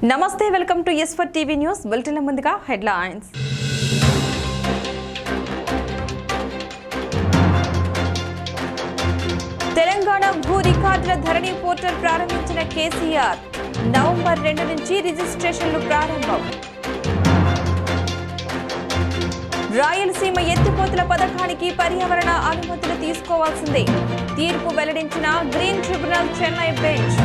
నమస్తే welcome to S four TV news bulletin ముందుగా headlines Telangana భూ రికార్డుల ధరణి పోర్టల్ ప్రారంభించిన కేసీఆర్ నవంబర్ రెండు నుంచి రిజిస్ట్రేషన్లు ప్రారంభం రాయలసీమ ఎత్తిపోతుల పథకానికి పర్యావరణ అనుమతులు తీసుకోవాల్సిందే తీర్పు వెల్లడించిన green tribunal Chennai bench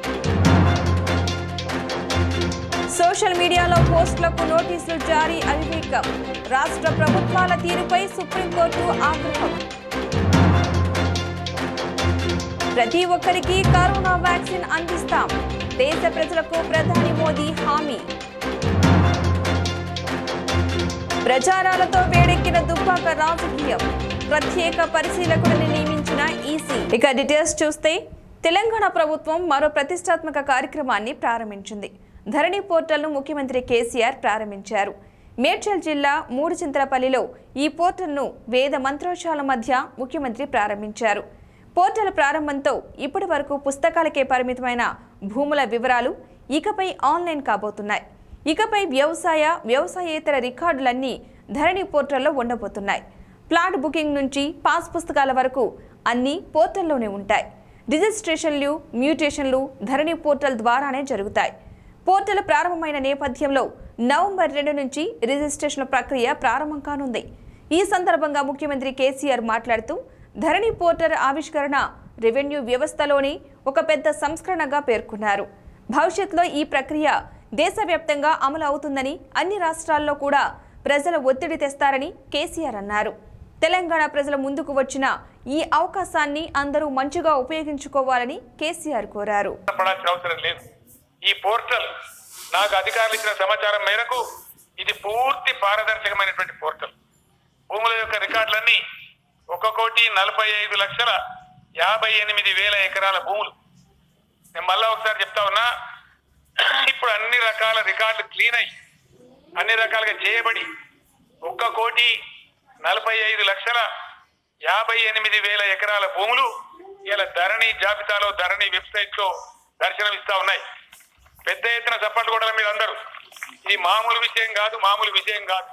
social మీడియాలో పోస్టులకు నోటీసులు జారీ అవివేకం రాష్ట్ర ప్రభుత్వాల తీరుపై సుప్రీంకోర్టు ఆగ్రహం ప్రతి ఒక్కరికి కరోనా వ్యాక్సిన్ అందిస్తాం దేశ ప్రజలకు ప్రధాని మోదీ హామీ ప్రచారాలతో వేడెక్కిన దుబ్బాక రాజకీయం ప్రత్యేక పరిశీలకుడిని నియమించిన ఈసీ ఇక డీటెయిల్స్ చూస్తే తెలంగాణ ప్రభుత్వం మరో ప్రతిష్టాత్మక కార్యక్రమాన్ని ప్రారంభించింది ధరణి పోర్టల్ను ముఖ్యమంత్రి కేసీఆర్ ప్రారంభించారు మేడ్చల్ జిల్లా మూడు చింతలపల్లిలో ఈ పోర్టల్ను వేద మంత్రోచ్చాల మధ్య ముఖ్యమంత్రి ప్రారంభించారు పోర్టల్ ప్రారంభంతో ఇప్పటి వరకు పుస్తకాలకే పరిమితమైన భూముల వివరాలు ఇకపై ఆన్లైన్ కాబోతున్నాయి ఇకపై వ్యవసాయ వ్యవసాయేతర రికార్డులన్నీ ధరణి పోర్టల్లో ఉండబోతున్నాయి ప్లాట్ బుకింగ్ నుంచి పాస్ పుస్తకాల వరకు అన్నీ పోర్టల్లోనే ఉంటాయి రిజిస్ట్రేషన్లు మ్యూటేషన్లు ధరణి పోర్టల్ ద్వారానే జరుగుతాయి పోర్టల్ ప్రారంభమైన నేపథ్యంలో నవంబర్ రెండు నుంచి రిజిస్ట్రేషన్ ప్రక్రియ ప్రారంభం కానుంది ఈ సందర్భంగా ముఖ్యమంత్రి కేసీఆర్ మాట్లాడుతూ ధరణి పోర్టల్ ఆవిష్కరణ రెవెన్యూ వ్యవస్థలోని ఒక పెద్ద సంస్కరణగా పేర్కొన్నారు భవిష్యత్తులో ఈ ప్రక్రియ దేశవ్యాప్తంగా అమలు అవుతుందని అన్ని రాష్ట్రాల్లో కూడా ప్రజల ఒత్తిడి తెస్తారని కేసీఆర్ అన్నారు తెలంగాణ ప్రజల ముందుకు వచ్చిన ఈ అవకాశాన్ని అందరూ మంచిగా ఉపయోగించుకోవాలని కేసీఆర్ కోరారు పడాల్సిన అవసరం లేదు ఈ పోర్టల్ నాకు అధికారులు ఇచ్చిన సమాచారం మేరకు ఇది పూర్తి పారదర్శకమైనటువంటి పోర్టల్ భూముల యొక్క రికార్డులన్నీ ఒక కోటి నలభై ఐదు లక్షల యాభై ఎనిమిది వేల ఎకరాల భూములు నేను మళ్ళా ఒకసారి చెప్తా ఉన్నా ఇప్పుడు అన్ని రకాల రికార్డులు క్లీన్ అయ్యి అన్ని రకాలుగా చేయబడి ఒక్క కోటి నలభై ఐదు లక్షల యాభై ఎనిమిది వేల ఎకరాల భూములు ఇలా ధరణి జాబితాలో ధరణి వెబ్సైట్ లో దర్శనమిస్తా ఉన్నాయి పెద్ద ఎత్తున చప్పట్లు కూడా మీరు అందరూ ఇది మామూలు విషయం కాదు మామూలు విషయం కాదు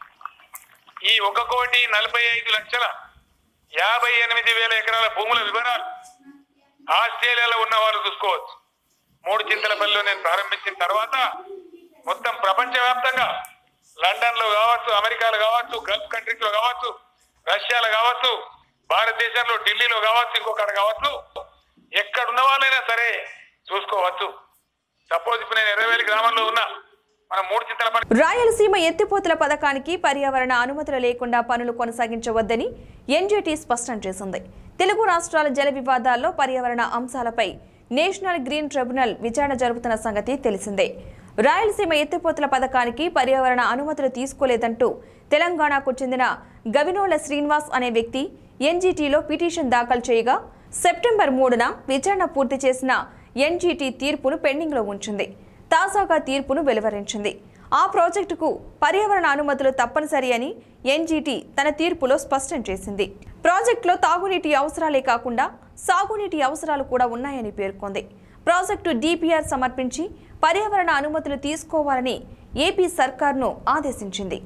ఈ ఒక కోటి నలభై ఐదు లక్షల యాభై ఎనిమిది వేల ఎకరాల భూముల వివరాలు ఆస్ట్రేలియాలో ఉన్న వాళ్ళు చూసుకోవచ్చు మూడు చింతలపల్లిలో నేను ప్రారంభించిన తర్వాత మొత్తం ప్రపంచవ్యాప్తంగా లండన్ లో కావచ్చు అమెరికాలో కావచ్చు గల్ఫ్ కంట్రీస్ లో కావచ్చు రష్యాలో కావచ్చు భారతదేశంలో ఢిల్లీలో కావచ్చు ఇంకొకటి కావచ్చు ఎక్కడ ఉన్న వాళ్ళైనా సరే చూసుకోవచ్చు సపోజ్ ఇప్పుడు నేను ఎర్రవేలి గ్రామంలో ఉన్నా మన మూడు చింతలపల్లి రాయలసీమ ఎత్తిపోతల పథకానికి పర్యావరణ అనుమతులు లేకుండా పనులు కొనసాగించవద్దని ఎన్జీటీ స్పష్టం చేసింది తెలుగు రాష్ట్రాల జల వివాదాల్లో పర్యావరణ అంశాలపై నేషనల్ గ్రీన్ ట్రిబ్యునల్ విచారణ జరుపుతున్న సంగతి తెలిసిందే రాయలసీమ ఎత్తిపోతల పథకానికి పర్యావరణ అనుమతులు తీసుకోలేదంటూ తెలంగాణకు చెందిన గవినోళ్ల శ్రీనివాస్ అనే వ్యక్తి ఎన్జీటీలో పిటిషన్ దాఖలు చేయగా సెప్టెంబర్ మూడున విచారణ పూర్తి చేసిన ఎన్జీటీ తీర్పును పెండింగ్లో ఉంచింది తాజాగా తీర్పును వెలువరించింది ఆ ప్రాజెక్టుకు పర్యావరణ అనుమతులు తప్పనిసరి అని ఎన్జీటీ తన తీర్పులో స్పష్టం చేసింది ప్రాజెక్టులో తాగునీటి అవసరాలే కాకుండా సాగునీటి అవసరాలు కూడా ఉన్నాయని పేర్కొంది ప్రాజెక్టు డిపిఆర్ సమర్పించి పర్యావరణ అనుమతులు తీసుకోవాలని ఏపీ సర్కార్ను ఆదేశించింది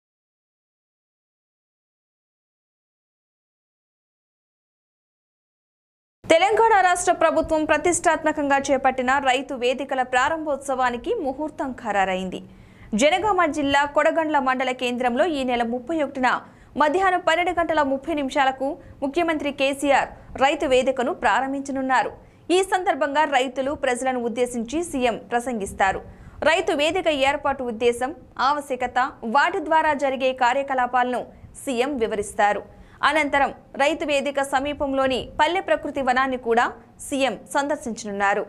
తెలంగాణ రాష్ట్ర ప్రభుత్వం ప్రతిష్టాత్మకంగా చేపట్టిన రైతు వేదికల ప్రారంభోత్సవానికి ముహూర్తం ఖరారైంది జనగామ జిల్లా కొడగండ్ల మండల కేంద్రంలో ఈ నెల ముప్పై ఒకటిన మధ్యాహ్నం పన్నెండు గంటల ముప్పై నిమిషాలకు ముఖ్యమంత్రి కేసీఆర్ రైతు వేదికను ప్రారంభించనున్నారు ఈ సందర్భంగా రైతులు ప్రజలను ఉద్దేశించి సీఎం ప్రసంగిస్తారు రైతు వేదిక ఏర్పాటు ఉద్దేశం ఆవశ్యకత వాటి ద్వారా జరిగే కార్యకలాపాలను సీఎం వివరిస్తారు అనంతరం రైతు వేదిక సమీపంలోని పల్లె ప్రకృతి వనాన్ని కూడా సీఎం సందర్శించనున్నారు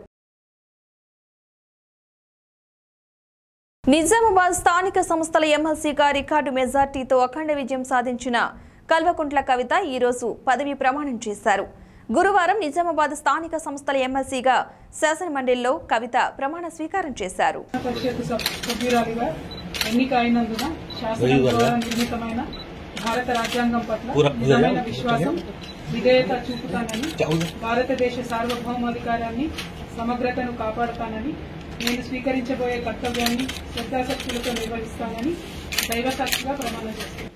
నిజామాబాద్ స్థానిక సంస్థల ఎమ్మెల్సీగా రికార్డు మెజార్టీతో అఖండ విజయం సాధించిన కల్వకుంట్ల కవిత ఈరోజు పదవి ప్రమాణం చేశారు గురువారం నిజామాబాద్ స్థానిక సంస్థల ఎమ్మెల్సీగా శాసనమండలిలో కవిత ప్రమాణ స్వీకారం చేశారు పరిషత్ సభ్- సభ్యురాలిగా ఎన్నిక అయినందున శాసనం ద్వారా నిర్మితమైన భారత రాజ్యాంగం పట్ల నిజమైన విశ్వాసం విధేయత చూపుతానని భారతదేశ సార్వభౌమాధికారాన్ని సమగ్రతను కాపాడుతానని నేను స్వీకరించబోయే కర్తవ్యాన్ని శ్రద్ధాశక్తులతో నిర్వహిస్తానని దైవ సాక్షిగా ప్రమాణం చేస్తాను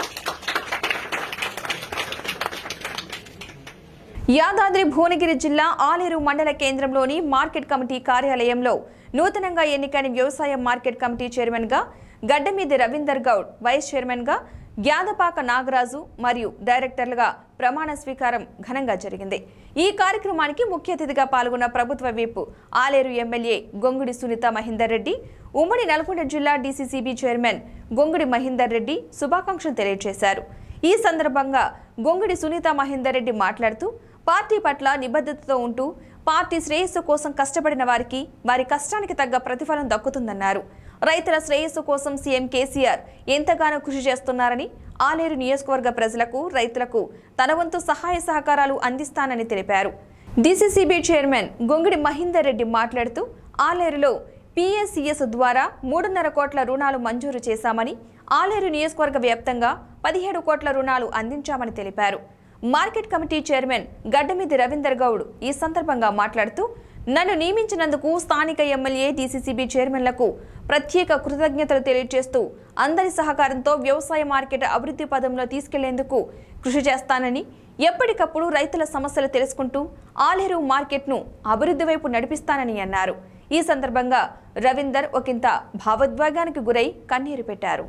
యాదాద్రి భువనగిరి జిల్లా ఆలేరు మండల కేంద్రంలోని మార్కెట్ కమిటీ కార్యాలయంలో నూతనంగా ఎన్నికైన వ్యవసాయ మార్కెట్ కమిటీ చైర్మన్గా గడ్డమీది రవీందర్ గౌడ్ వైస్ చైర్మన్గా గ్యాదపాక నాగరాజు మరియు డైరెక్టర్లుగా ప్రమాణ స్వీకారం ఘనంగా జరిగింది ఈ కార్యక్రమానికి ముఖ్య అతిథిగా పాల్గొన్న ప్రభుత్వ విప్ ఆలేరు ఎమ్మెల్యే గొంగుడి సునీత మహేందర్ రెడ్డి ఉమ్మడి నల్గొండ జిల్లా డీసీసీబీ చైర్మన్ గొంగుడి మహేందర్ రెడ్డి శుభాకాంక్షలు తెలియజేశారు ఈ సందర్భంగా గొంగుడి సునీత మహేందర్ రెడ్డి మాట్లాడుతూ పార్టీ పట్ల నిబద్ధతతో ఉంటూ పార్టీ శ్రేయస్సు కోసం కష్టపడిన వారికి వారి కష్టానికి తగ్గ ప్రతిఫలం దక్కుతుందన్నారు రైతుల శ్రేయస్సు కోసం సీఎం కేసీఆర్ ఎంతగానో కృషి చేస్తున్నారని ఆలేరు నియోజకవర్గ ప్రజలకు రైతులకు తన వంతు సహాయ సహకారాలు అందిస్తానని తెలిపారు డీసీసీబీ చైర్మన్ గొంగిడి మహేందర్ రెడ్డి మాట్లాడుతూ ఆలేరులో పీఎస్సీఎస్ ద్వారా మూడున్నర కోట్ల రుణాలు మంజూరు చేశామని ఆలేరు నియోజకవర్గ వ్యాప్తంగా పదిహేడు కోట్ల రుణాలు అందించామని తెలిపారు market committee chairman Gaddamidi Ravinder Goud ఈ సందర్భంగా మాట్లాడుతూ నన్ను నియమించినందుకు స్థానిక ఎమ్మెల్యే డీసీసీబీ చైర్మన్లకు ప్రత్యేక కృతజ్ఞతలు తెలియజేస్తూ అందరి సహకారంతో వ్యవసాయ మార్కెట్ అభివృద్ధి పదంలో తీసుకెళ్లేందుకు కృషి చేస్తానని ఎప్పటికప్పుడు రైతుల సమస్యలు తెలుసుకుంటూ ఆలేరు మార్కెట్ను అభివృద్ధి వైపు నడిపిస్తానని అన్నారు ఈ సందర్భంగా రవీందర్ ఒకంత భావోద్వేగానికి గురై కన్నీరు పెట్టారు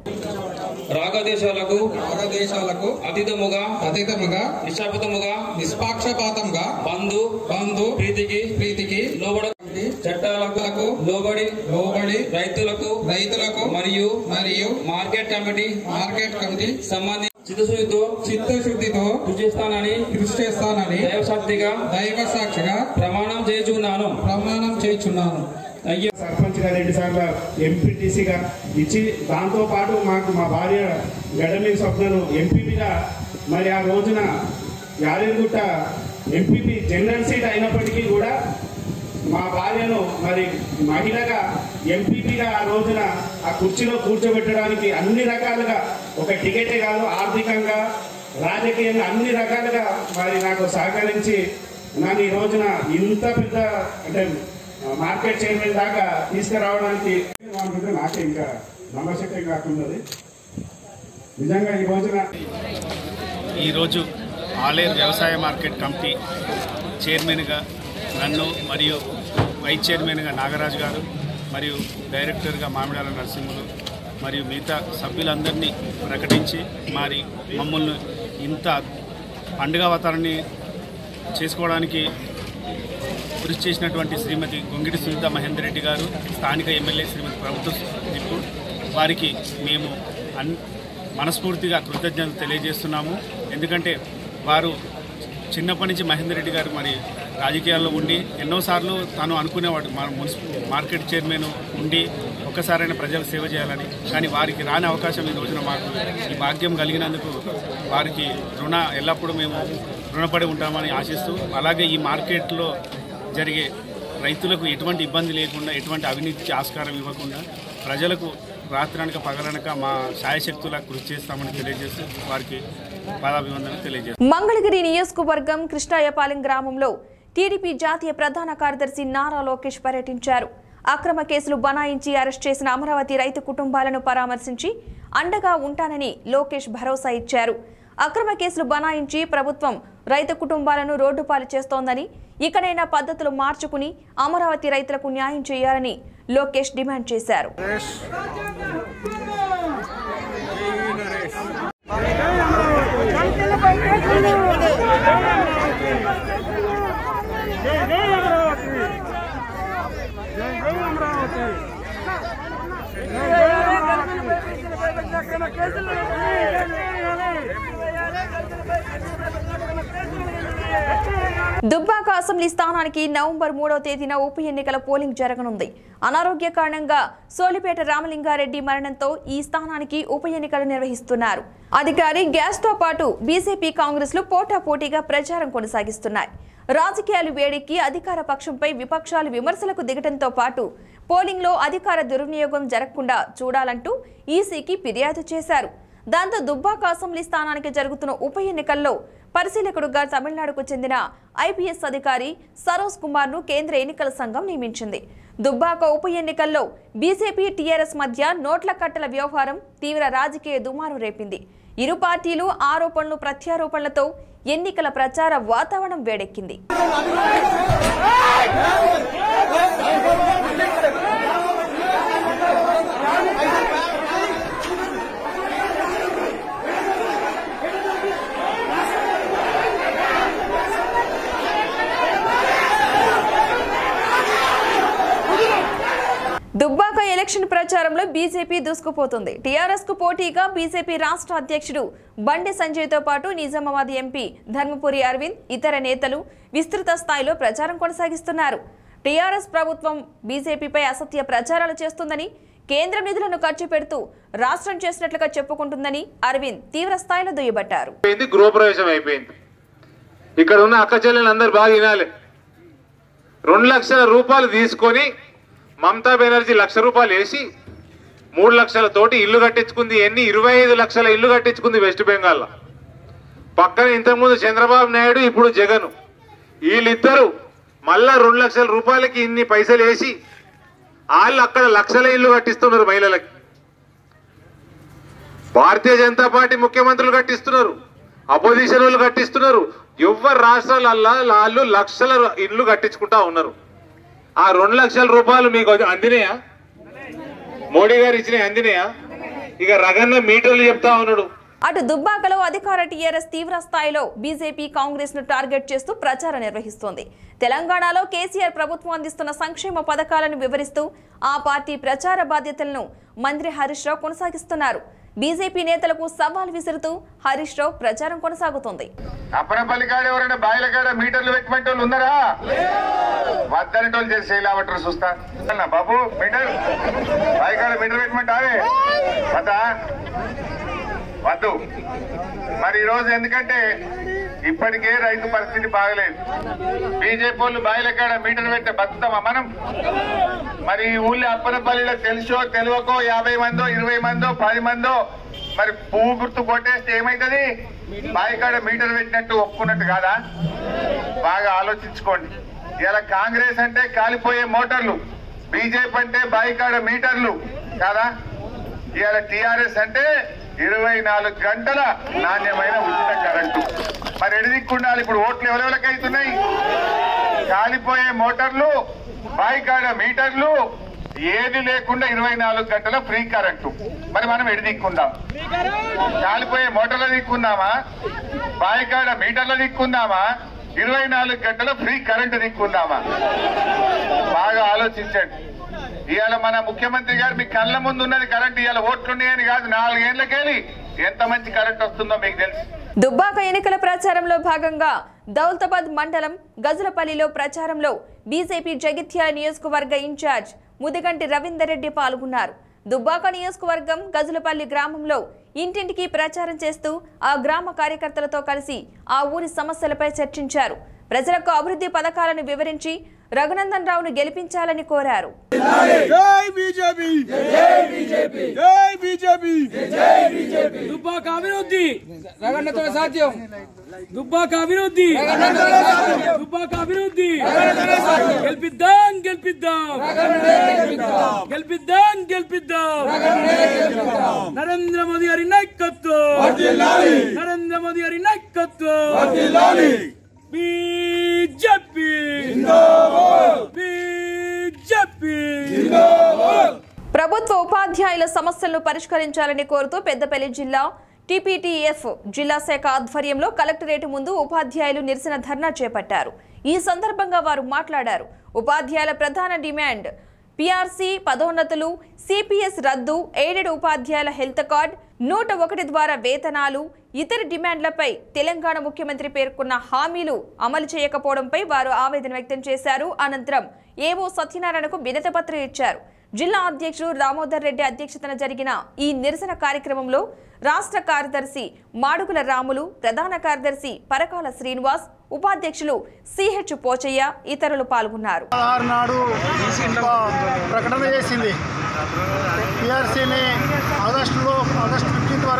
రాగదేశాలకు భారతదేశాలకు అతీతముగా అతీతముగా నిశ్చాపితముగా నిష్పాక్షపాతంగా బంధు బంధు ప్రీతికి ప్రీతికి లోబడ చట్టాలకు లోబడి లోబడి రైతులకు రైతులకు మరియు మరియు మార్కెట్ కమిటీ మార్కెట్ కమిటీ సంబంధించి చిత్తశుద్ధితో చిత్తశుద్ధితో కృషి చేస్తానని కృషి చేస్తానని దైవశక్తిగా దైవ సాక్షిగా ప్రమాణం చేయుచున్నాను ప్రమాణం చేయుచున్నాను అయ్యో సర్పంచ్గా రెండు సార్లు ఎంపీటీసీగా ఇచ్చి దాంతో పాటు మాకు మా భార్య గడమి స్వప్నను ఎంపీపీగా మరి ఆ రోజున యాదగిరిగుట్ట ఎంపీపీ జనరల్ సీట్ అయినప్పటికీ కూడా మా భార్యను మరి మహిళగా ఎంపీపీగా ఆ రోజున ఆ కుర్చీలో కూర్చోబెట్టడానికి అన్ని రకాలుగా ఒక టికెటే కాదు ఆర్థికంగా రాజకీయంగా అన్ని రకాలుగా మరి నాకు సహకరించి నన్ను ఈ రోజున ఇంత పెద్ద అంటే మార్కెట్ చైర్మన్ దాకా తీసుకురావడానికి అనుకుంటే నాకే ఇంకా నమ్మశక్యం కాకున్నది నిజంగా ఈ రోజున ఈరోజు ఆలేరు వ్యవసాయ మార్కెట్ కమిటీ చైర్మన్గా నన్ను మరియు వైస్ చైర్మన్గా నాగరాజు గారు మరియు డైరెక్టర్గా మామిడాల నరసింహులు మరియు మిగతా సభ్యులందరినీ ప్రకటించి మరి మమ్మల్ని ఇంత పండుగ వాతావరణాన్ని చేసుకోవడానికి కృషి చేసినటువంటి శ్రీమతి గొంగిడి సునీత మహేందర్ రెడ్డి గారు స్థానిక ఎమ్మెల్యే శ్రీమతి ప్రభుత్వ దిప్పు వారికి మేము అన్ మనస్ఫూర్తిగా కృతజ్ఞతలు తెలియజేస్తున్నాము ఎందుకంటే వారు చిన్నప్పటి నుంచి మహేందర్ రెడ్డి గారు మరి రాజకీయాల్లో ఉండి ఎన్నోసార్లు తాను అనుకునేవాడు మన మున్సిపల్ మార్కెట్ చైర్మన్ ఉండి ఒక్కసారైనా ప్రజలకు సేవ చేయాలని కానీ వారికి రాని అవకాశం ఈ రోజున మాకు ఈ భాగ్యం కలిగినందుకు వారికి రుణ ఎల్లప్పుడూ మేము రుణపడి ఉంటామని ఆశిస్తూ అలాగే ఈ మార్కెట్లో జరిగే రైతులకు ఎటువంటి ఇబ్బంది లేకుండా ఎటువంటి అవినీతికి ఆస్కారం ఇవ్వకుండా ప్రజలకు రాత్రనక పగలనక మా శాయశక్తులా కృషి చేస్తామని తెలియజేస్తూ వారికి పాదాభివందనం తెలియజేస్తాం మంగళగిరి నియోజకవర్గం కృష్ణాయపాలెం గ్రామంలో టీడీపీ జాతీయ ప్రధాన కార్యదర్శి నారా లోకేష్ పర్యటించారు అక్రమ కేసులు బనాయించి అరెస్ట్ చేసిన అమరావతి రైతు కుటుంబాలను పరామర్శించి అండగా ఉంటానని లోకేష్ భరోసా ఇచ్చారు అక్రమ కేసులు బనాయించి ప్రభుత్వం రైతు కుటుంబాలను రోడ్డుపాలు చేస్తోందని ఇకనైనా పద్ధతులు మార్చుకుని అమరావతి రైతులకు న్యాయం చేయాలని లోకేష్ డిమాండ్ చేశారు దుబ్బాక అసెంబ్లీ స్థానానికి నవంబర్ మూడవ తేదీన ఉప ఎన్నికల పోలింగ్ జరగనుంది అనారోగ్య కారణంగా సోలిపేట రామలింగారెడ్డి మరణంతో ఈ స్థానానికి ఉప ఎన్నికలు నిర్వహిస్తున్నారు అధికారి గ్యాస్ తో పాటు బీజేపీ కాంగ్రెస్ లు పోటాపోటీగా ప్రచారం కొనసాగిస్తున్నాయి రాజకీయాలు వేడెక్కి అధికార పక్షంపై విపక్షాలు విమర్శలకు దిగటంతో పాటు పోలింగ్లో అధికార దుర్వినియోగం జరగకుండా చూడాలంటూ ఈసీకి ఫిర్యాదు చేశారు దాంతో దుబ్బాక అసెంబ్లీ స్థానానికి జరుగుతున్న ఉప ఎన్నికల్లో పరిశీలకుడుగా తమిళనాడుకు చెందిన ఐపీఎస్ అధికారి సరోజ్ కుమార్ ను కేంద్ర ఎన్నికల సంఘం నియమించింది దుబ్బాక ఉప ఎన్నికల్లో బీజేపీ టీఆర్ఎస్ మధ్య నోట్ల కట్టల వ్యవహారం తీవ్ర రాజకీయ దుమారం రేపింది ఇరు పార్టీలు ఆరోపణలు ప్రత్యారోపణలతో ఎన్నికల ప్రచార వాతావరణం వేడెక్కింది దుబ్బాక ఎలక్షన్ ప్రచారంలో బీజేపీ దూసుకుపోతుంది టీఆర్ఎస్ కు పోటీగా బీజేపీ రాష్ట్ర అధ్యక్షుడు బండి సంజయ్ తో పాటు నిజామాబాద్ ఎంపీ ధర్మపురి అరవింద్ ఇతర నేతలు విస్తృత స్థాయిలో ప్రచారం కొనసాగిస్తున్నారు టీఆర్ఎస్ ప్రభుత్వం బీజేపీపై అసత్య ప్రచారాలు చేస్తుందని కేంద్రం నిధులను ఖర్చు పెడుతూ రాష్ట్రం చేసినట్లుగా చెప్పుకుంటుందని అరవింద్ తీవ్ర స్థాయిలో దుయ్యబట్టారు అయిపోయింది గృహప్రవేశం అయిపోయింది ఇక్కడ ఉన్న అక్క చెల్లెలు అందరు బాగా వినాలి రెండు లక్షల రూపాయలు తీసుకొని మమతా బెనర్జీ లక్ష రూపాయలు వేసి మూడు లక్షల తోటి ఇల్లు కట్టించుకుంది ఎన్ని ఇరవై ఐదు లక్షల ఇల్లు కట్టించుకుంది వెస్ట్ బెంగాల్లో పక్కన ఇంతకుముందు చంద్రబాబు నాయుడు ఇప్పుడు జగన్ వీళ్ళిద్దరు మళ్ళా రెండు లక్షల రూపాయలకి ఇన్ని పైసలు వేసి వాళ్ళు అక్కడ లక్షల ఇల్లు కట్టిస్తున్నారు మహిళలకి భారతీయ జనతా పార్టీ ముఖ్యమంత్రులు కట్టిస్తున్నారు అపోజిషన్ వాళ్ళు కట్టిస్తున్నారు ఎవరు రాష్ట్రాలల్లా వాళ్ళు లక్షల ఇల్లు కట్టించుకుంటా ఉన్నారు ఆ రెండు లక్షల రూపాయలు మీకు అందినాయా మోడీ గారు ఇచ్చినాయి అందినాయా ఇక రగన్న మీటర్లు చెప్తా ఉన్నాడు అటు దుబ్బాకలో అధికార టీఆర్ఎస్ తీవ్ర స్థాయిలో బీజేపీ కాంగ్రెస్ ను టార్గెట్ చేస్తూ ప్రచారం నిర్వహిస్తోంది తెలంగాణలో కేసీఆర్ ప్రభుత్వం అందిస్తున్న సంక్షేమ పథకాలను వివరిస్తూ ఆ పార్టీ ప్రచార బాధ్యతలను మంత్రి హరీష్ రావు కొనసాగిస్తున్నారు బీజేపీ నేతలకు సవాల్ విసురుతూ హరీష్ రావు ప్రచారం కొనసాగుతోంది అప్పనపల్లి కాడ ఎవరైనా బాయిల కాడ మీటర్లు పెట్టమంటే వాళ్ళు ఉన్నారా వద్దని వాళ్ళు చేసి చేయలేబట్టరు చూస్తా అన్నా బాబు మీటర్ బాయి కాడ మీటర్ పెట్టమంటావే వద్దా వద్దు మరి ఈ రోజు ఎందుకంటే ఇప్పటికే రైతు పరిస్థితి బాగలేదు బీజేపీ వాళ్ళు బాయిల కాడ మీటర్ పెట్టే బతుకుతామా మనం మరి ఈ ఊళ్ళో అప్పనపల్లిలో తెలుసో తెలియకో యాభై మందో ఇరవై మందో పది మందో మరి పువ్వు గుర్తు కొట్టేస్తే ఏమైతుంది బాయికాడ మీటర్ పెట్టినట్టు ఒప్పుకున్నట్టు కాదా బాగా ఆలోచించుకోండి ఇలా కాంగ్రెస్ అంటే కాలిపోయే మోటార్లు బీజేపీ అంటే బాయికాడ మీటర్లు కాదా ఇవాళ టిఆర్ఎస్ అంటే ఇరవై నాలుగు గంటల నాణ్యమైన ఉచిత కరెంటు మరి ఎడిదిక్కుండాలి ఇప్పుడు ఓట్లు ఎవరెవరికి అవుతున్నాయి కాలిపోయే మోటార్లు బాయికాడ మీటర్లు ఏది లేకుండా ఇరవై నాలుగు గంటల ఫ్రీ కరెంటు మరి మనం ఎడిదిక్కుందాం కాలిపోయే మోటార్ల దిక్కుందామా బాయికాడ మీటర్ల దిక్కుందామా ఇరవై నాలుగు గంటల ఫ్రీ కరెంటు దిక్కుందామా బాగా ఆలోచించండి ఇవాళ మన ముఖ్యమంత్రి గారు మీ కళ్ళ ముందు ఉన్నది కరెంట్ ఇవాళ ఓట్లున్నాయని కాదు నాలుగేళ్లకెళ్ళి ఎంత మంచి కరెంట్ వస్తుందో మీకు తెలుసు దుబ్బాక ఎన్నికల ప్రచారంలో భాగంగా దౌలతాబాద్ మండలం గజలపల్లిలో ప్రచారంలో బీజేపీ జగిత్యాల నియోజకవర్గ ఇన్ఛార్జ్ ముదిగంటి రవీందర్ రెడ్డి పాల్గొన్నారు దుబ్బాక నియోజకవర్గం గజులపల్లి గ్రామంలో ఇంటింటికి ప్రచారం చేస్తూ ఆ గ్రామ కార్యకర్తలతో కలిసి ఆ ఊరి సమస్యలపై చర్చించారు ప్రజలకు అభివృద్ధి పథకాలను వివరించి రఘునందన్ రావును గెలిపించాలని కోరారు జై బీజేపీ జై బీజేపీ జై బీజేపీ దుబ్బాక అభివృద్ధి రగన్నతో సాధ్యం దుబ్బాక అభివృద్ధి దుబ్బాక అభివృద్ధి గెలిపిద్దాం గెలిపిద్దాం గెలిపిద్దాం గెలిపిద్దాం నరేంద్ర మోదీ గారి నాయకత్వం నరేంద్ర మోదీ గారి నాయకత్వం బీజేపీ బీజేపీ ప్రభుత్వ ఉపాధ్యాయుల సమస్యలను పరిష్కరించాలని కోరుతూ పెద్దపల్లి జిల్లా టీపీటీఎఫ్ జిల్లా శాఖ ఆధ్వర్యంలో కలెక్టరేట్ ముందు ఉపాధ్యాయులు నిరసన ధర్నా చేపట్టారు ఈ సందర్భంగా వారు మాట్లాడారు ఉపాధ్యాయుల ప్రధాన డిమాండ్ పిఆర్సీ పదోన్నతులు సిపిఎస్ రద్దు ఎయిడెడ్ ఉపాధ్యాయుల హెల్త్ కార్డ్ నూట ఒకటి ద్వారా వేతనాలు ఇతర డిమాండ్లపై తెలంగాణ ముఖ్యమంత్రి పేర్కొన్న హామీలు అమలు చేయకపోవడంపై వారు ఆవేదన వ్యక్తం చేశారు అనంతరం ఏవో సత్యనారాయణకు వినతిపత్రం ఇచ్చారు జిల్లా అధ్యక్షుడు దామోదర్ రెడ్డి అధ్యక్షతన జరిగిన ఈ నిరసన కార్యక్రమంలో రాష్ట్ర కార్యదర్శి మాడుగుల రాములు ప్రధాన కార్యదర్శి పరకాల శ్రీనివాస్ ఉపాధ్యక్షులు సిహెచ్ పోచయ్య ఇతరులు పాల్గొన్నారు ఆరు నాడు ఒక ప్రకటన చేసింది టీఆర్సీని ఆగస్టులో ఆగస్టు ఫిఫ్టీన్త్ వరకు ఇస్తామని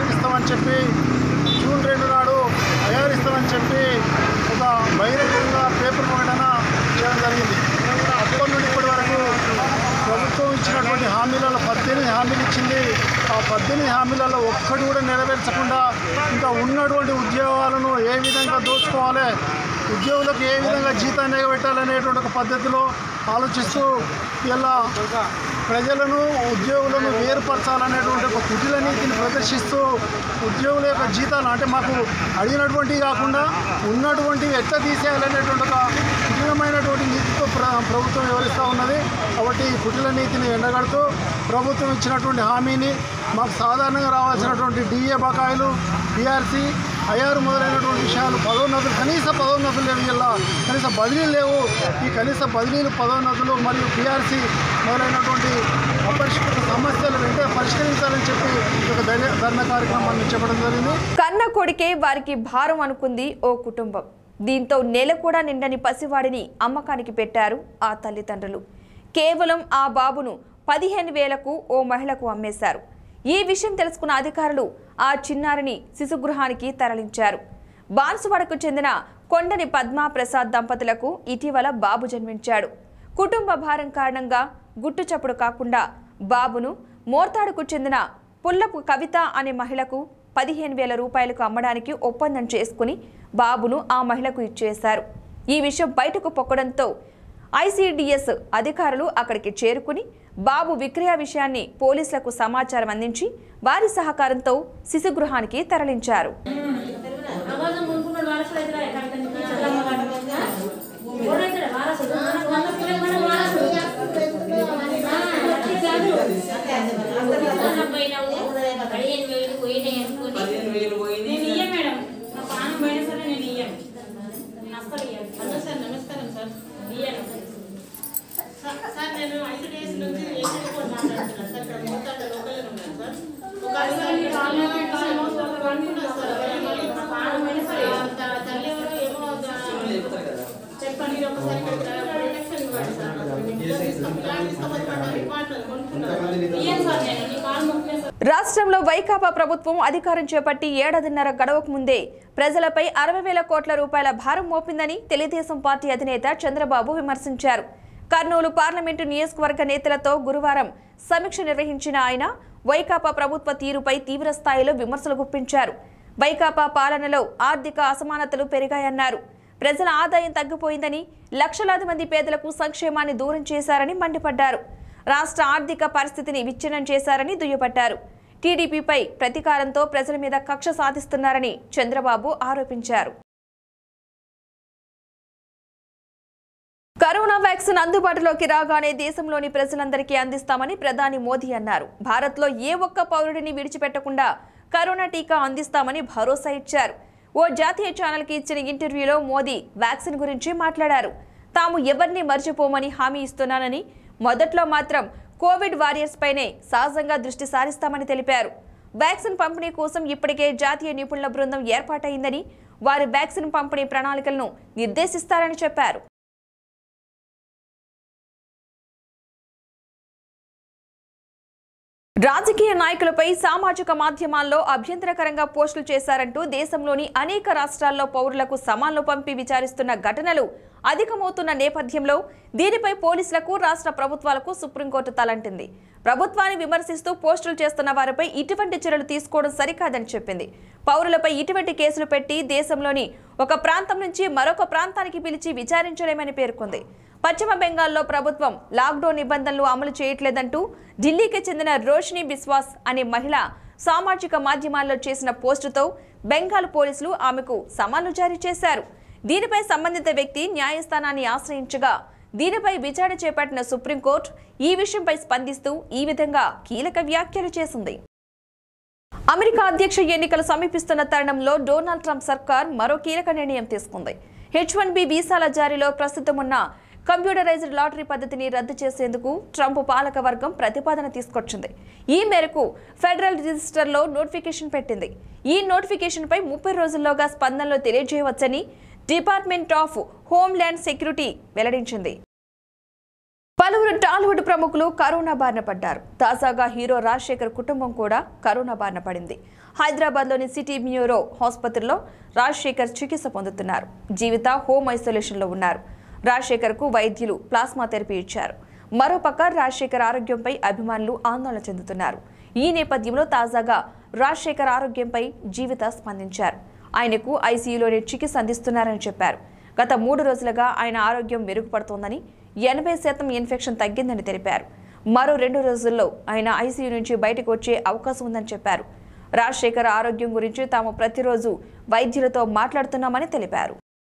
ఇస్తామని చెప్పి జూన్ రెండు నాడు అయ్యారు ఇస్తామని చెప్పి ఒక బహిరంగంగా పేపర్ ప్రకటన చేయడం జరిగింది అప్పటి నుండి ఇప్పటి వరకు ప్రభుత్వం ఇచ్చినటువంటి హామీలలో పద్దెనిమిది హామీలు ఇచ్చింది ఆ పద్దెనిమిది హామీలలో ఒక్కటి కూడా నెరవేర్చకుండా ఇంకా ఉన్నటువంటి ఉద్యోగాలను ఏ విధంగా దోచుకోవాలి ఉద్యోగులకు ఏ విధంగా జీతాన్ని ఎగబెట్టాలనేటువంటి ఒక పద్ధతిలో ఆలోచిస్తూ ఇలా ప్రజలను ఉద్యోగులను వేరుపరచాలనేటువంటి ఒక కుటిల నీతిని ప్రదర్శిస్తూ ఉద్యోగుల యొక్క జీతాలు అంటే మాకు అడిగినటువంటివి కాకుండా ఉన్నటువంటివి ఎట్లా తీసేయాలనేటువంటి ఒక కుటిలమైనటువంటి నీతితో ప్ర ప్రభుత్వం వివరిస్తూ ఉన్నది కాబట్టి ఈ కుటిల నీతిని ఎండగడుతూ ప్రభుత్వం ఇచ్చినటువంటి హామీని మాకు సాధారణంగా రావాల్సినటువంటి డిఏ బకాయిలు పిఆర్సీ ఐఆర్ మొదలైనటువంటి విషయాలు పదోన్నతులు కనీస పదోన్నతులు లేవు ఇలా కనీస బదిలీలు లేవు ఈ కనీస బదిలీలు పదోన్నతులు మరియు పిఆర్సీ మొదలైనటువంటి అపరిష్కృత సమస్యలు వెంటనే పరిష్కరించాలని చెప్పి ఈ యొక్క ధర్నా- ధర్నా కార్యక్రమాన్ని చేపట్టడం జరిగింది కన్న కొడుకే వారికి భారం అనుకుంది ఓ కుటుంబం దీంతో నెల కూడా నిండని పసివాడిని అమ్మకానికి పెట్టారు ఆ తల్లిదండ్రులు కేవలం ఆ బాబును పదిహేను వేలకు ఓ మహిళకు అమ్మేశారు ఈ విషయం తెలుసుకున్న అధికారులు ఆ చిన్నారిని శిశుగృహానికి తరలించారు బాన్సువాడకు చెందిన కొండని పద్మా ప్రసాద్ దంపతులకు ఇటీవల బాబు జన్మించాడు కుటుంబ భారం కారణంగా గుట్టుచప్పుడు కాకుండా బాబును మోర్తాడుకు చెందిన పుల్లపు కవిత అనే మహిళకు పదిహేను వేల రూపాయలకు అమ్మడానికి ఒప్పందం చేసుకుని బాబును ఆ మహిళకు ఇచ్చేశారు ఈ విషయం బయటకు పొక్కడంతో ఐసీడీఎస్ అధికారులు అక్కడికి చేరుకుని బాబు విక్రయ విషయాన్ని పోలీసులకు సమాచారం అందించి వారి సహకారంతో శిశుగృహానికి తరలించారు సార్ నేను ఐదు డేస్ నుంచి ఏజెంట్ కూడా మాట్లాడుతున్నాను సార్ ఇక్కడ మోతాడు లోకల్ ఉన్నాను సార్ ఒకసారి మీరు ఆన్లైన్ కాల్ మోతాడు అనుకున్నాను సార్ మళ్ళీ ఇప్పుడు ప్రాణమైన సరే త- తల్లి ఎవరో ఏమో ద- చెప్పండి మీరు ఒకసారి ఇక్కడ ప్రొటెక్షన్ ఇవ్వండి సార్ ఇలాంటి సంబంధపడ్డ రికార్డులు కొనుక్కున్నాను ఇయ్యండి సార్ నేను ఈ కాల్ మొక్కే సార్ రాష్ట్రంలో వైకాపా ప్రభుత్వం అధికారం చేపట్టి ఏడాదిన్నర గడవకు ముందే ప్రజలపై అరవై వేల కోట్ల రూపాయల భారం మోపిందని తెలుగుదేశం పార్టీ అధినేత చంద్రబాబు విమర్శించారు కర్నూలు పార్లమెంటు నియోజకవర్గ నేతలతో గురువారం సమీక్ష నిర్వహించిన ఆయన వైకాపా ప్రభుత్వ తీరుపై తీవ్ర స్థాయిలో విమర్శలు గుప్పించారు వైకాపా పాలనలో ఆర్థిక అసమానతలు పెరిగాయన్నారు ప్రజల ఆదాయం తగ్గిపోయిందని లక్షలాది మంది పేదలకు సంక్షేమాన్ని దూరం చేశారని మండిపడ్డారు రాష్ట్ర ఆర్థిక పరిస్థితిని విచ్ఛిన్నం చేశారని దుయ్యబట్టారు టీడీపీపై ప్రతీకారంతో ప్రజల మీద కక్ష సాధిస్తున్నారని చంద్రబాబు ఆరోపించారు కరోనా వ్యాక్సిన్ అందుబాటులోకి రాగానే దేశంలోని ప్రజలందరికీ అందిస్తామని ప్రధాని మోదీ అన్నారు భారత్లో ఏ ఒక్క పౌరుడిని విడిచిపెట్టకుండా కరోనా టీకా అందిస్తామని భరోసా ఇచ్చారు ఓ జాతీయ ఛానల్కి ఇచ్చిన ఇంటర్వ్యూలో మోదీ వ్యాక్సిన్ గురించి మాట్లాడారు తాము ఎవరిని మర్చిపోమని హామీ ఇస్తున్నానని మొదట్లో మాత్రం కోవిడ్ వారియర్స్ పైనే సహజంగా దృష్టి సారిస్తామని తెలిపారు వ్యాక్సిన్ పంపిణీ కోసం ఇప్పటికే జాతీయ నిపుణుల బృందం ఏర్పాటైందని వారి వ్యాక్సిన్ పంపిణీ ప్రణాళికలను నిర్దేశిస్తారని చెప్పారు రాజకీయ నాయకులపై సామాజిక మాధ్యమాల్లో అభ్యంతరకరంగా పోస్టులు చేశారంటూ దేశంలోని అనేక రాష్ట్రాల్లో పౌరులకు సమాన్లు పంపి విచారిస్తున్న ఘటనలు అధికమవుతున్న నేపథ్యంలో దీనిపై పోలీసులకు రాష్ట్ర ప్రభుత్వాలకు సుప్రీంకోర్టు తలంటింది ప్రభుత్వాన్ని విమర్శిస్తూ పోస్టులు చేస్తున్న వారిపై ఇటువంటి చర్యలు తీసుకోవడం సరికాదని చెప్పింది పౌరులపై ఇటువంటి కేసులు పెట్టి దేశంలోని ఒక ప్రాంతం నుంచి మరొక ప్రాంతానికి పిలిచి విచారించలేమని పేర్కొంది పశ్చిమ బెంగాల్లో ప్రభుత్వం లాక్డౌన్ నిబంధనలు అమలు చేయట్లేదంటూ ఢిల్లీకి చెందిన రోషిని బిస్వాస్ అనే మహిళ సామాజిక మాధ్యమాల్లో చేసిన పోస్టుతో బెంగాల్ పోలీసులు ఆమెకు సమన్లు జారీ చేశారు దీనిపై సంబంధిత వ్యక్తి న్యాయస్థానాన్ని ఆశ్రయించగా దీనిపై విచారణ చేపట్టిన సుప్రీంకోర్టు ఈ విషయంపై స్పందిస్తూ ఈ విధంగా కీలక వ్యాఖ్యలు చేసింది అమెరికా అధ్యక్ష ఎన్నికలు సమీపిస్తున్న తరుణంలో డొనాల్డ్ ట్రంప్ సర్కార్ మరో కీలక నిర్ణయం తీసుకుంది హెచ్ వన్ బి వీసాల జారీలో ప్రస్తుతం ఉన్న కంప్యూటరైజ్డ్ లాటరీ పద్ధతిని రద్దు చేసేందుకు ట్రంప్ పాలక వర్గం ప్రతిపాదన తీసుకొచ్చింది ఈ మేరకు ఫెడరల్ రిజిస్టర్లో నోటిఫికేషన్ పెట్టింది ఈ నోటిఫికేషన్పై ముప్పై రోజుల్లోగా స్పందనలో తెలియజేయవచ్చని డిపార్ట్మెంట్ ఆఫ్ హోమ్ల్యాండ్ సెక్యూరిటీ వెల్లడించింది పలువురు టాలీవుడ్ ప్రముఖులు కరోనా బారిన పడ్డారు తాజాగా హీరో రాజశేఖర్ కుటుంబం కూడా కరోనా బారిన పడింది హైదరాబాద్లోని సిటీ న్యూరో ఆసుపత్రిలో రాజశేఖర్ చికిత్స పొందుతున్నారు జీవిత హోమ్ ఐసోలేషన్లో ఉన్నారు రాజశేఖర్కు వైద్యులు ప్లాస్మా థెరపీ ఇచ్చారు మరోపక్క రాజశేఖర్ ఆరోగ్యంపై అభిమానులు ఆందోళన చెందుతున్నారు ఈ నేపథ్యంలో తాజాగా రాజశేఖర్ ఆరోగ్యంపై జీవిత స్పందించారు ఆయనకు ఐసీయూలోనే చికిత్స అందిస్తున్నారని చెప్పారు గత మూడు రోజులుగా ఆయన ఆరోగ్యం మెరుగుపడుతోందని ఎనభై శాతం ఇన్ఫెక్షన్ తగ్గిందని తెలిపారు మరో రెండు రోజుల్లో ఆయన ఐసీయూ నుంచి బయటకు వచ్చే అవకాశం ఉందని చెప్పారు రాజశేఖర్ ఆరోగ్యం గురించి తాము ప్రతిరోజు వైద్యులతో మాట్లాడుతున్నామని తెలిపారు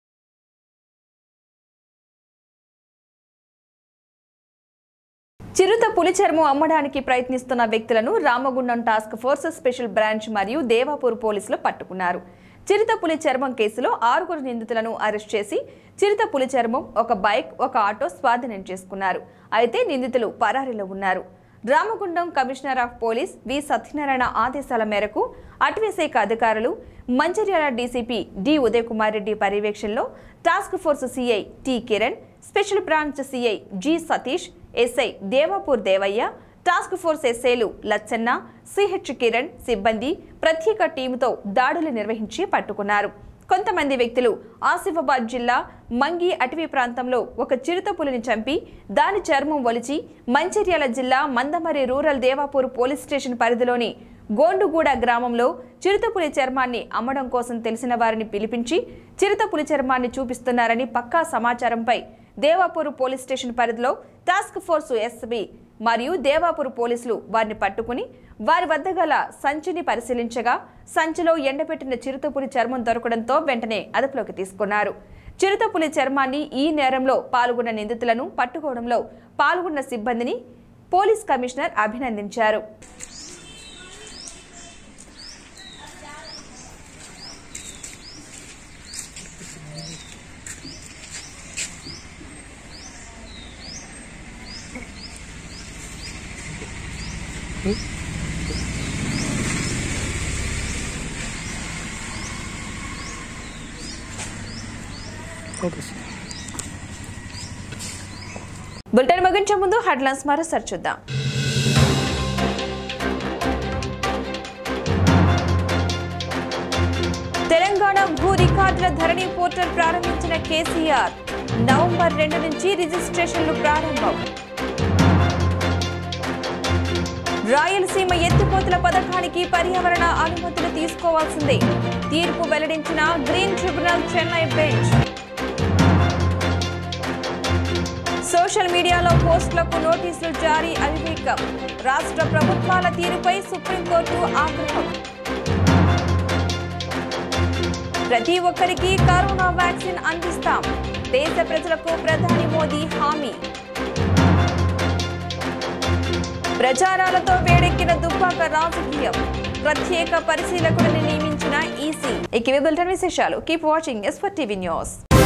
చిరుత పులి చర్మం అమ్మడానికి ప్రయత్నిస్తున్న వ్యక్తులను Ramagundam task force special branch మరియు దేవాపూర్ పోలీసులు పట్టుకున్నారు చిరుత పులి చర్మం కేసులో ఆరుగురు నిందితులను అరెస్ట్ చేసి చిరుత పులి చర్మం ఒక బైక్ ఒక ఆటో స్వాధీనం చేసుకున్నారు అయితే నిందితులు పరారీలో ఉన్నారు Ramagundam commissioner of police V Satyanarayana ఆదేశాల మేరకు అటవీశాఖ అధికారులు మంచిర్యాల డీసీపీ డి ఉదయ్ కుమార్ రెడ్డి పర్యవేక్షణలో task force CI T Kiran special branch CI G Satish SI Devapur Devaiah task force ఎస్ఐలు లచ్చన్న సిహెచ్ కిరణ్ సిబ్బంది ప్రత్యేక టీముతో దాడులు నిర్వహించి పట్టుకున్నారు కొంతమంది వ్యక్తులు ఆసిఫాబాద్ జిల్లా మంగి అటవీ ప్రాంతంలో ఒక చిరుత పులిని చంపి దాని చర్మం ఒలిచి మంచిర్యాల జిల్లా Mandamarri rural Devapur police station పరిధిలోని గోండుగూడ గ్రామంలో చిరుతపులి చర్మాన్ని అమ్మడం కోసం తెలిసిన వారిని పిలిపించి చిరుతపులి చర్మాన్ని చూపిస్తున్నారని పక్కా సమాచారంపై దేవాపూర్ పోలీస్ స్టేషన్ పరిధిలో టాస్క్ ఫోర్స్ ఎస్బీ మరియు దేవాపూర్ పోలీసులు వారిని పట్టుకుని వారి వద్ద గల సంచిని పరిశీలించగా సంచిలో ఎండబెట్టిన చిరుతపులి చర్మం దొరకడంతో వెంటనే అదుపులోకి తీసుకున్నారు చిరుతపులి చర్మాన్ని ఈ నేరంలో పాల్గొన్న నిందితులను పట్టుకోవడంలో పాల్గొన్న సిబ్బందిని పోలీస్ కమిషనర్ అభినందించారు బులెటిన్ ముగించే ముందు హెడ్లైన్స్ మరోసారి చూద్దాం తెలంగాణ భూ రికార్డుల ధరణి పోర్టల్ ప్రారంభించిన కేసీఆర్ నవంబర్ రెండు నుంచి రిజిస్ట్రేషన్లు ప్రారంభం రాయలసీమ ఎత్తిపోతుల పథకానికి పర్యావరణ అనుమతులు తీసుకోవాల్సిందే తీర్పు వెల్లడించిన green tribunal Chennai bench social మీడియాలో పోస్టులకు నోటీసులు జారీ అవివేకం రాష్ట్ర ప్రభుత్వాల తీరుపై సుప్రీంకోర్టు ఆగ్రహం ప్రతి ఒక్కరికి కరోనా వ్యాక్సిన్ అందిస్తాం దేశ ప్రజలకు ప్రధాని మోదీ హామీ ప్రచారాలతో వేడెక్కిన దుబ్బాక రాజకీయం ప్రత్యేక పరిశీలకుడిని నియమించిన ఈసీ ఈ బులెటిన్ విశేషాలు keep watching S for TV news